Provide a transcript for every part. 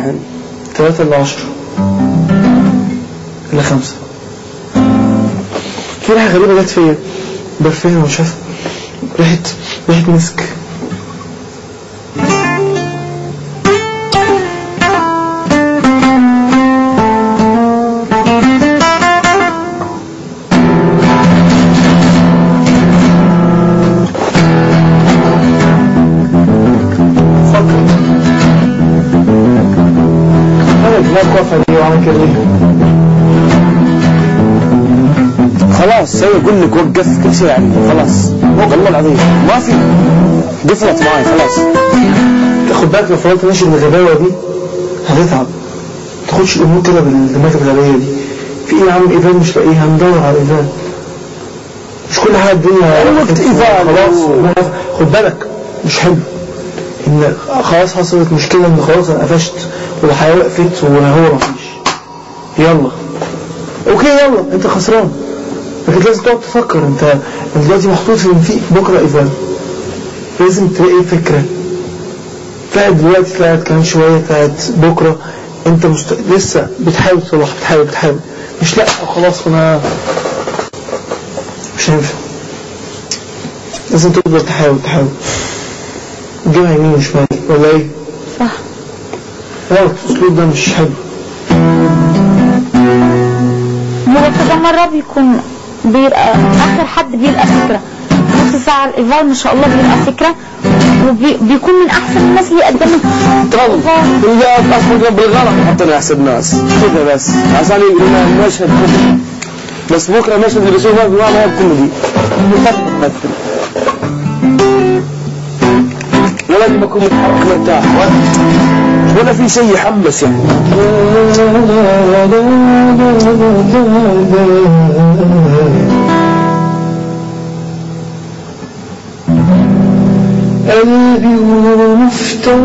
الحين ثلاثة إلا عشرة إلا خمسة في ريحة غريبة جت فيا برفان ومش عارف ريحة ريحة مسك أنا دماغ واقفة دي وعامل كده ليه؟ خلاص سوي اقول لك وقف كل شيء يعني خلاص والله العظيم ما في قفلت معي خلاص خد بالك لو فضلت ماشي بالغباوة دي هتتعب تاخدش الأمور كده بالدماغ الغبية دي في إيه يا عم إيفان مش لاقيها ندور على إيفان مش كل حاجة الدنيا وقت إيفان. خلاص خد بالك مش حلو إن خلاص حصلت مشكلة إن خلاص أنا قفشت والحياة وقفت وهو مفيش يلا أوكي يلا أنت خسران لكن لازم تقعد تفكر أنت أنت دلوقتي محطوط في في بكرة إيفان لازم تلاقي فكرة طلعت دلوقتي طلعت كمان شوية طلعت بكرة انت مست... لسه بتحاول تصلح بتحاول بتحاول مش لا خلاص انا مش هينفع لازم تفضل تحاول تحاول تجيبها يمين وشمال ولا ايه؟ صح غلط الاسلوب ده مش حلو هو كده مرة بيكون بيبقى آخر حد بيلقى فكرة نص ساعة الإيفال ما شاء الله بيلقى فكرة وبيكون من أحسن الناس اللي قدمت طب إذا أصلا بالغلط حطنا أحسن ناس كذا بس عشان يقولون المشهد كوميدي بس بكرة المشهد اللي بشوفه ما هو كوميدي ممثل ولا لازم أكون متحرك مرتاح ولا- ولا في شيء يحمس يعني قلبي ومفتاح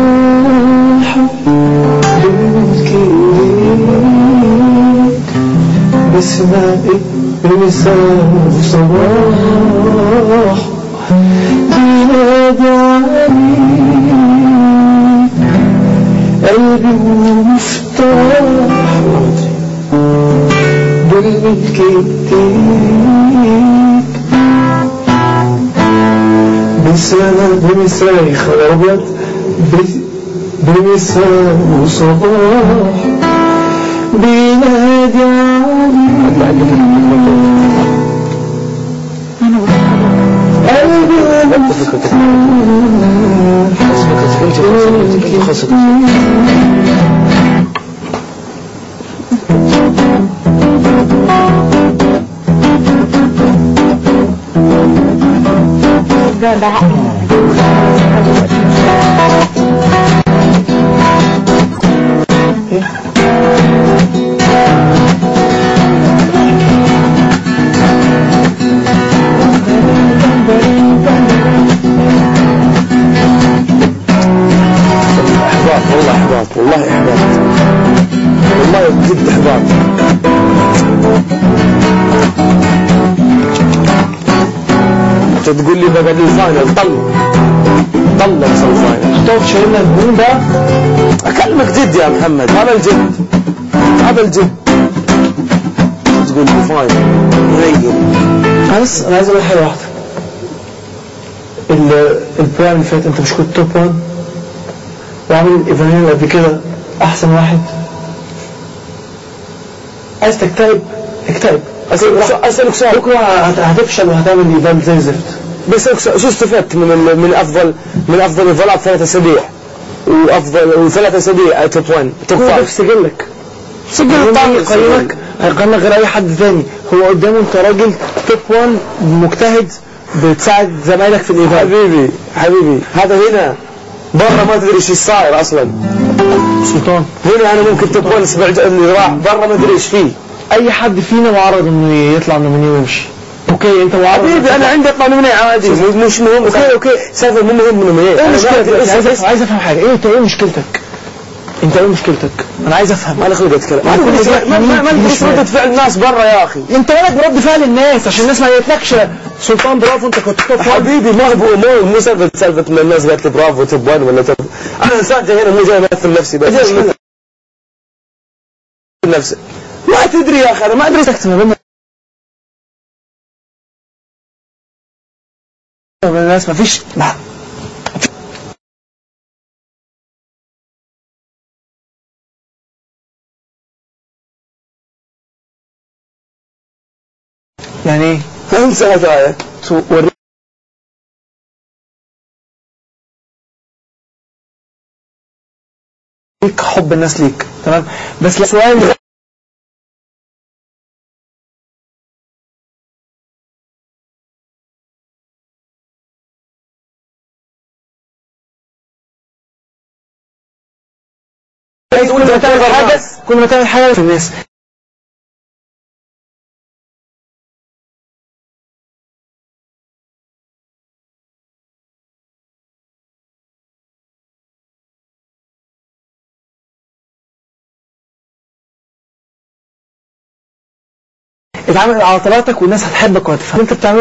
بالكيد بسمائك بمساء صباح بينادي عليك قلبي ومفتاح بالكيد بسنة بمساء خبر أبيض ب- بمساء وصباح بينادي عليك قلبي ده ده عقل إحباط والله إحباط والله إحباط والله جد إحباط أنت تقول لي بقى الفاينل طل طل نوصل الفاينل تقعد شايلنا الهموم بقى أكلمك جد يا محمد هذا الجد هذا الجد تقول لي فاينل نيل أنا بس أنا عايز أقول حاجة واحدة ال- البرايم اللي فات أنت مش كنت توب 1 وعامل إيفانيل قبل كده أحسن واحد عايز تكتئب اكتئب أسألك سؤال- أسألك سؤال بكرة هت- هتفشل وهتعمل إيفان زي الزفت بس أسألك سؤال، شو استفدت من ال- من أفضل من أفضل الفلات ثلاث أسابيع وأفضل وثلاث أسابيع توب 1 توب كل ده 5 في سجلك سجل هو الطاقة هيقيمك هيقيمك غير اي حد تاني هو قدامه انت راجل توب 1 مجتهد بتساعد زمايلك في الايفان حبيبي حبيبي هذا هنا برا ما تدري ايش صاير اصلا سلطان هنا انا ممكن توب 1 الاسبوع اللي راح برا ما ادري ايش فيه اي حد فينا معرض انه يطلع نوميني ويمشي اوكي انت معرض حبيبي انا عندي اطلع من عادي مش مش مهم اوكي اوكي سالفه مو مهم من ايه ايه أنا مشكلتك ذاك عايز الاسم- افهم عايز افهم حاجه ايه انت ايه مشكلتك انت ايه مشكلتك انا عايز افهم انا خلق اتكلم ما ما كل ادري ده ما- ما ما يمين ادري ايش شمال. ردة فعل الناس برا يا اخي انت مالك برد فعل الناس عشان الناس ما قالتلكش سلطان برافو انت كنت توب 1 حبيبي ما هو مو مو سالفه سالفه ان الناس قالت لي برافو توب 1 ولا توب انا انسان جاي هنا مو جاي امثل نفسي بس جاي امثل نفسي ما تدري يا اخي انا ما ادري تكتب ما بين الناس ما فيش يعني ايه انسى هذايا توريك حب الناس ليك تمام بس لا سؤال كل ما تعمل حاجة كل ما تعمل حاجة في الناس اتعامل على طلعتك والناس هتحبك وهتفهم انت بتعمله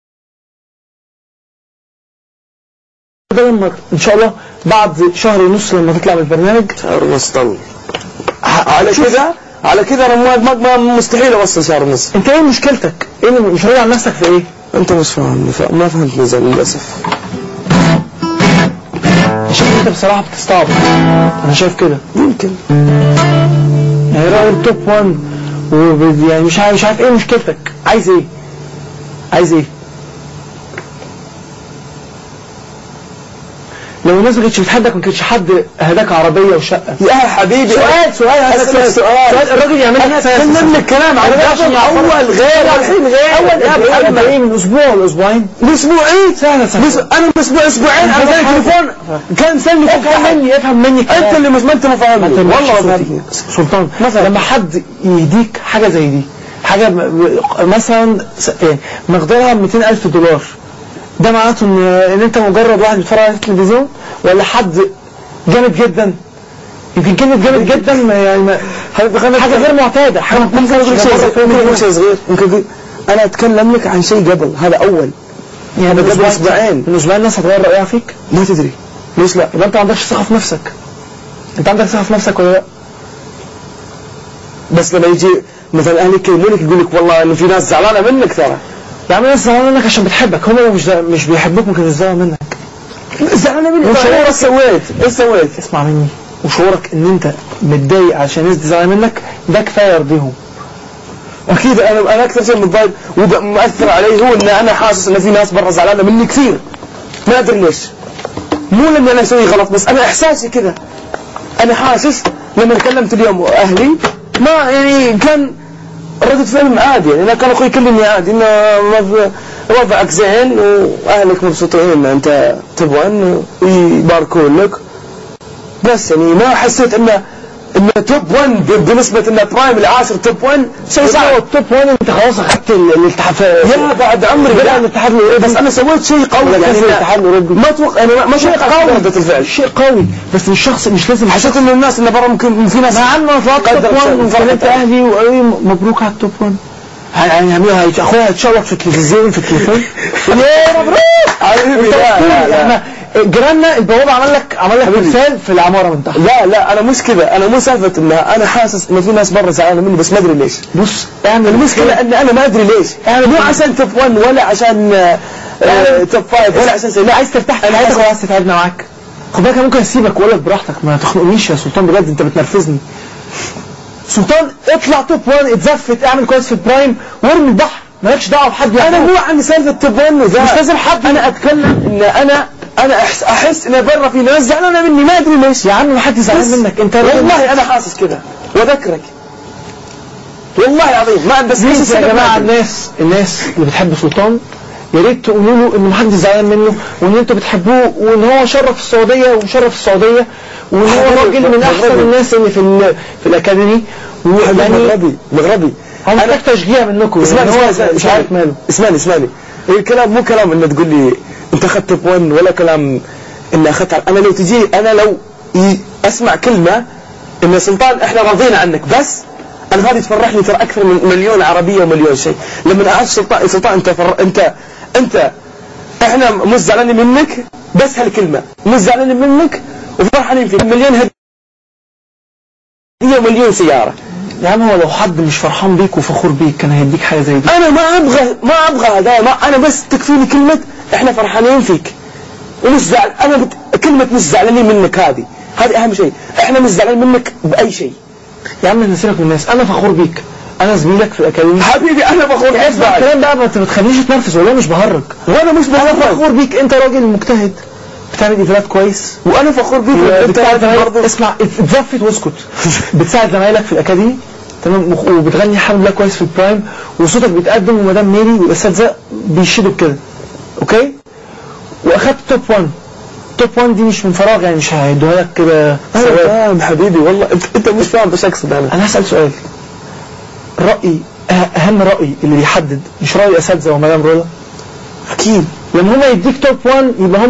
ده لما ان شاء الله بعد شهر ونص لما تطلع من البرنامج شهر ونص طول على كذا على كذا انا ما- ما ما- مستحيل اوصل شهر ونص انت ايه مشكلتك؟ ايه اللي- مش راضي عن نفسك في ايه؟ انت مش فاهمني ف- ما فهمتني زين للاسف شايف انت بصراحة بتستعبط انا شايف كده يمكن يعني راجل توب 1 وب- يعني مش عارف مش عارف ايه مشكلتك عايز ايه؟ عايز ايه؟ لو الناس ما كانتش بتحبك ما كانش حد هداك عربية وشقة يا حبيبي سؤال سؤال هذا أسألك سؤال. سؤال الراجل يعمل انا لك اتكلم لك كلام عن قبل اول غير والحين غير اول يا قبل محمد. ايه من اسبوع ولا اسبوعين اسبوعين سهلة سهلة بس انا اسبوع اسبوعين على ذلك التليفون كان مسلمي فوق افهم تحت. مني افهم مني انت كلام. اللي مش ما انت ما فاهمني انت والله والله ما فاهمني. سلطان مثلا لما حد يهديك حاجة زي دي حاجة م- م- مثلا س- يعني مقدارها 200 ألف دولار ده معناته ان ان انت مجرد واحد بيتفرج على التلفزيون ولا حد جامد جدا يمكن كلمة جامد جدا ما يعني ما حاجة غير معتادة حاجة ما ممكن اقول شيء صغير ممكن اقول شيء صغير ممكن اقول انا اتكلم لك عن شيء قبل هذا اول يعني هذا من قبل أسبوعين- اسبوعين من اسبوعين الناس هتغير رأيها فيك ما تدري ليش لا يبقى انت ما عندكش ثقة في نفسك انت عندك ثقة في نفسك ولا لا؟ بس لما يجي مثلا اهلي يكلمونك يقول لك والله انه في ناس زعلانه منك ترى يا عم الناس زعلانة منك عشان بتحبك هم لو مش مش بيحبوك ممكن يزعلوا منك زعلانه منك وشعورك- ايش سويت؟ ايش سويت؟ اسمع مني وشعورك ان انت متضايق عشان الناس دي زعلانه منك ده كفايه يرضيهم اكيد انا انا اكثر شيء متضايق ومؤثر علي هو ان انا حاسس ان في ناس برا زعلانه مني كثير ما ادري ليش مو لاني انا اسوي غلط بس انا احساسي كذا انا حاسس لما كلمت اليوم اهلي ما يعني كان ردة فعلهم عادي يعني أنا كان اخوي يكلمني عادي انه وض- وضعك زين واهلك مبسوطين ان انت تبغى انه يباركون لك بس يعني ما حسيت انه انه توب 1 ب- بنسبة انه برايم العاشر توب 1 شيء صعب التوب 1 انت خلاص اخدت ال- الالتحافات يا بعد عمري بدأ لا الاتحاد الاوروبي بس انا سويت شيء قوي ولا يعني كيف الاتحاد الاوروبي ما اتوقع انا ما شيء اتوقع قوي ردة الفعل شيء قوي بس مش شخص مش لازم حسيت انه الناس اللي برا ممكن في ناس ما عم انا طلعت توب قدر 1 شيء. وكلمت اهلي وقالوا لي مبروك على التوب 1 يعني يعملوا هيت- اخويا هيتشرف في التلفزيون في التليفون يا مبروك حبيبي لا لا لا احنا جيراننا البوابه عمل لك عمل لك تمثال في العماره من تحت لا لا انا مش كذا انا مو سالفه ان انا حاسس ان في ناس برا زعلانه مني بس ما ادري ليش بص اعمل المشكله ان انا ما ادري ليش أنا مو كده. عشان توب 1 ولا عشان آه، آه، توب 5 ولا عشان شيء لا عايز ترتاح في حياتك ولا عايز تتعبنا معاك خد بالك أنا ممكن اسيبك واقول لك براحتك ما تخنقنيش يا سلطان بجد انت بتنرفزني سلطان اطلع توب 1 اتزفت اعمل كويس في البرايم وارمي البحر مالكش دعوه بحد انا مو عن سالفه توب 1 وذا مش لازم حد انا اتكلم ان انا انا احس احس ان برا في ناس زعلانه مني ما ادري ليش يا عم ما حد بس زعلان منك انت والله انا حاسس كذا واذكرك والله العظيم ما بس ايش بليز يا السبب ما جماعه أدري. الناس الناس اللي بتحب سلطان يا ريت تقولوا له ان محدش زعلان منه وان انتوا بتحبوه وان هو شرف السعوديه وشرف السعوديه وان هو حبيبي، راجل من احسن مغربي. الناس اللي في ال- في الاكاديمي ويعني مغربي مغربي هو محتاج تشجيع منكم اسمعني يعني هو اسمعني مش عارف ماله اسمعني اسمعني الكلام مو كلام انه تقول لي انت اخذت توب 1 ولا كلام ان اخذت انا لو تجي انا لو ي- اسمع كلمه ان سلطان احنا راضيين عنك بس انا هذه تفرحني ترى اكثر من مليون عربيه ومليون شيء لما اعرف سلطان سلطان انت فر... انت انت احنا مش زعلانين منك بس هالكلمة مش زعلانين منك وفرحانين فيك مليون هدية ومليون سيارة يا عم هو لو حد مش فرحان بيك وفخور بيك كان هيديك حاجة زي دي انا ما ابغى ما ابغى هذا ما انا بس تكفيني كلمة احنا فرحانين فيك ومش زعل انا بت... كلمة مش زعلانين منك هذه هذه اهم شيء احنا مش زعلانين منك باي شيء يا عم نسيبك من الناس انا فخور بيك انا زميلك في الاكاديميه حبيبي انا فخور فيك اسمع بعد الكلام بقى ما ت- ما تخلينيش اتنرفز والله مش بهرج وانا مش انا بفخر فخور بيك انت راجل مجتهد بتعمل ايفنتات كويس وانا فخور بيك انت بتساعد راجل زمايلك برضه اسمع اتزفت واسكت بتساعد زمايلك في الاكاديمي تمام وخ- وبتغني الحمد لله كويس في البرايم وصوتك بيتقدم ومدام ميري والاساتذه بيشيدوا بكده اوكي واخدت توب 1 توب 1 دي مش من فراغ يعني مش هيدوها لك كده انا ثواب. فاهم حبيبي والله انت, انت مش فاهم بس اقصد انا انا هسأل سؤال رأيي أه- اهم رأي اللي بيحدد مش رأي الاساتذه ومدام رولا اكيد لما هم يديك توب 1 يبقى هم